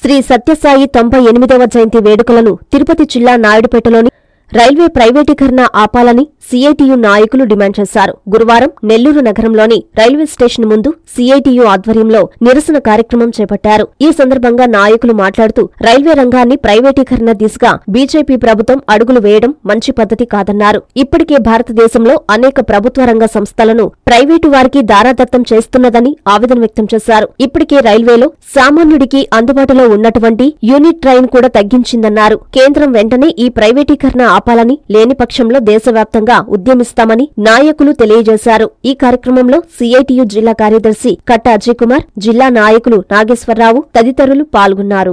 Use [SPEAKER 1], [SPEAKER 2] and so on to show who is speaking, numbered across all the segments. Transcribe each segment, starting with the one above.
[SPEAKER 1] శ్రీ సత్యసాయి తొంభై ఎనిమిదవ జయంతి వేడుకలను తిరుపతి జిల్లా నాయుడుపేటలోని రైల్వే ప్రైవేటీకరణ ఆపాలని సీఐటియు నాయకులు డిమాండ్ చేశారు గురువారం నెల్లూరు నగరంలోని రైల్వే స్టేషన్ ముందు సీఐటియు ఆధ్వర్యంలో నిరసన కార్యక్రమం చేపట్టారు ఈ సందర్భంగా నాయకులు మాట్లాడుతూ రైల్వే రంగాన్ని ప్రైవేటీకరణ దిశగా బీజేపీ ప్రభుత్వం అడుగులు వేయడం మంచి పద్ధతి కాదన్నారు ఇప్పటికే భారతదేశంలో అనేక ప్రభుత్వ రంగ సంస్థలను ప్రైవేటు వారికి దారాదత్తం చేస్తున్నదని ఆవేదన వ్యక్తం చేశారు ఇప్పటికే రైల్వేలో సామాన్యుడికి అందుబాటులో ఉన్నటువంటి యూనిట్ ట్రైన్ కూడా తగ్గించిందన్నారు కేంద్రం వెంటనే ఈ ప్రైవేటీకరణ ఆపాలని లేని పక్షంలో దేశవ్యాప్తంగా ఉద్యమిస్తామని నాయకులు తెలియజేశారు ఈ కార్యక్రమంలో సీఐటియు జిల్లా కార్యదర్శి కట్ట అజయ్ కుమార్ జిల్లా నాయకులు నాగేశ్వరరావు తదితరులు పాల్గొన్నారు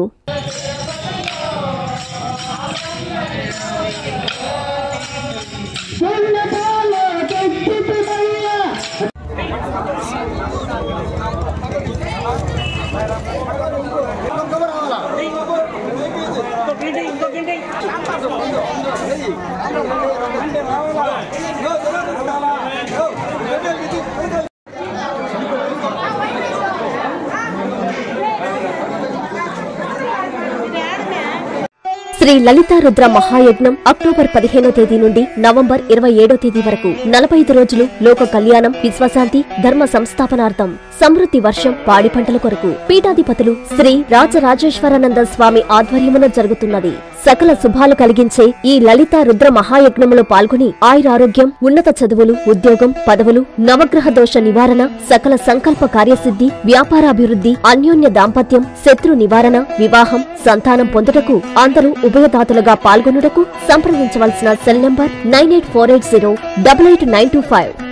[SPEAKER 1] శ్రీ లలితా రుద్ర మహాయజ్ఞం అక్టోబర్ పదిహేనో తేదీ నుండి నవంబర్ ఇరవై ఏడో తేదీ వరకు నలభై ఐదు రోజులు లోక కళ్యాణం విశ్వశాంతి ధర్మ సంస్థాపనార్థం సమృద్ధి వర్షం పాడి పంటల కొరకు పీఠాధిపతులు శ్రీ రాజరాజేశ్వరానంద స్వామి ఆధ్వర్యమున జరుగుతున్నది సకల శుభాలు కలిగించే ఈ లలితా రుద్ర మహాయజ్ఞములో పాల్గొని ఆయురారోగ్యం ఉన్నత చదువులు ఉద్యోగం పదవులు నవగ్రహ దోష నివారణ సకల సంకల్ప కార్యసిద్ధి వ్యాపారాభివృద్ధి అన్యోన్య దాంపత్యం శత్రు నివారణ వివాహం సంతానం పొందుటకు అందరూ ఉభయదాతలుగా పాల్గొనుటకు సంప్రదించవలసిన cell number nine eight four eight zero double eight nine two five